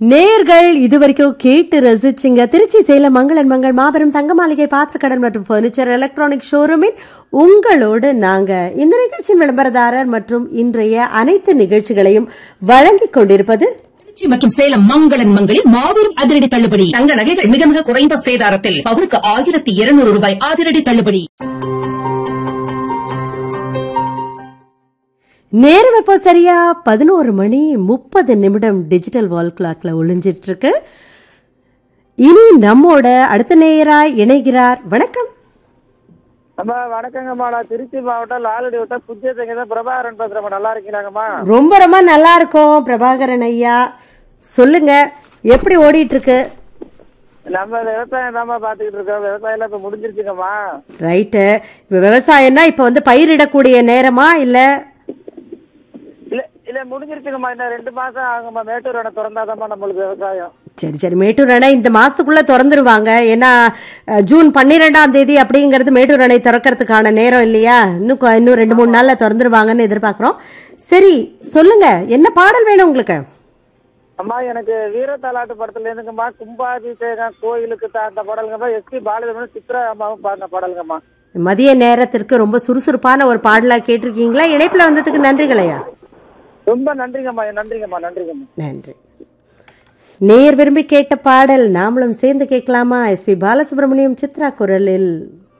நேர்கள் இதுவரைக்கும் கேட்டு ரசிச்சிங்க திருச்சி சேலம் மங்களன் மங்கள் மாபெரும் தங்க மாளிகை பாத்திரக்கடல் மற்றும் பர்னிச்சர் எலக்ட்ரானிக் ஷோரூமின் உங்களோடு நாங்க இந்த நிகழ்ச்சியின் விளம்பரதாரர் மற்றும் இன்றைய அனைத்து நிகழ்ச்சிகளையும் வழங்கிக் கொண்டிருப்பது திருச்சி மற்றும் சேலம் மங்களன் மங்களில் மாபெரும் அதிரடி தள்ளுபடி தங்க நகைகள் மிக மிக குறைந்த சேதாரத்தில் பவுனுக்கு ஆயிரத்தி இருநூறு ரூபாய் அதிரடி தள்ளுபடி நேரம் இப்போ சரியா பதினோரு மணி முப்பது நிமிடம் டிஜிட்டல் வால் கிளாக்ல ஒளிஞ்சிட்டு இருக்கு இனி நம்மோட அடுத்த நேயராய் இணைகிறார் வணக்கம் அம்மா வணக்கங்கம்மா நான் திருச்சி மாவட்டம் லாலடி வட்டம் புத்தியத்தங்க தான் பிரபாகரன் பேசுறேம்மா நல்லா இருக்கீங்களாங்கம்மா ரொம்ப ரொம்ப நல்லா இருக்கும் பிரபாகரன் ஐயா சொல்லுங்க எப்படி ஓடிட்டு இருக்கு நம்ம விவசாயம் தாம்மா பாத்துக்கிட்டு இருக்கோம் விவசாயம் எல்லாம் இப்ப முடிஞ்சிருச்சுங்கம்மா ரைட்டு இப்போ விவசாயம்னா இப்போ வந்து பயிரிடக்கூடிய நேரமா இல்ல இல்ல இல்ல முடிஞ்சிருச்சுங்கம்மா இன்னும் ரெண்டு மாசம் ஆகும்மா மேட்டூர் அணை திறந்தாதாம்மா நம்மளுக்கு விவசாயம் சரி சரி மேட்டூர் அணை இந்த மாசத்துக்குள்ள திறந்துருவாங்க ஏன்னா அஹ், ஜூன் பன்னிரெண்டாம் தேதி அப்படிங்கிறது மேட்டூர் அணை திறக்கிறதுக்கான நேரம் இல்லையா இன்னும் கொ- இன்னும் ரெண்டு மூணு நாள்ல திறந்துருவாங்கன்னு எதிர்பார்க்கிறோம் சரி சொல்லுங்க என்ன பாடல் வேணும் உங்களுக்கு அம்மா எனக்கு வீரத்தாலாட்டு படத்துல இருந்துங்கம்மா கும்பாபிஷேகம் கோயிலுக்கு தான் அந்த பாடலுங்கம்மா எஸ்பி பாலதேவனும் சித்ரா அம்மாவும் பாடின பாடலுங்கம்மா மதிய நேரத்திற்கு ரொம்ப சுறுசுறுப்பான ஒரு பாடலா கேட்டிருக்கீங்களா இணைப்புல வந்ததுக்கு நன்றிகளையா ரொம்ப நன்றிங்கம்மா நன்றிங்கம்மா நன்றிங்கம்மா நன்றி நேர் விரும்பி கேட்ட பாடல் நாமளும் சேர்ந்து கேட்கலாமா எஸ்பி பாலசுப்ரமணியம் சித்ரா குரலில்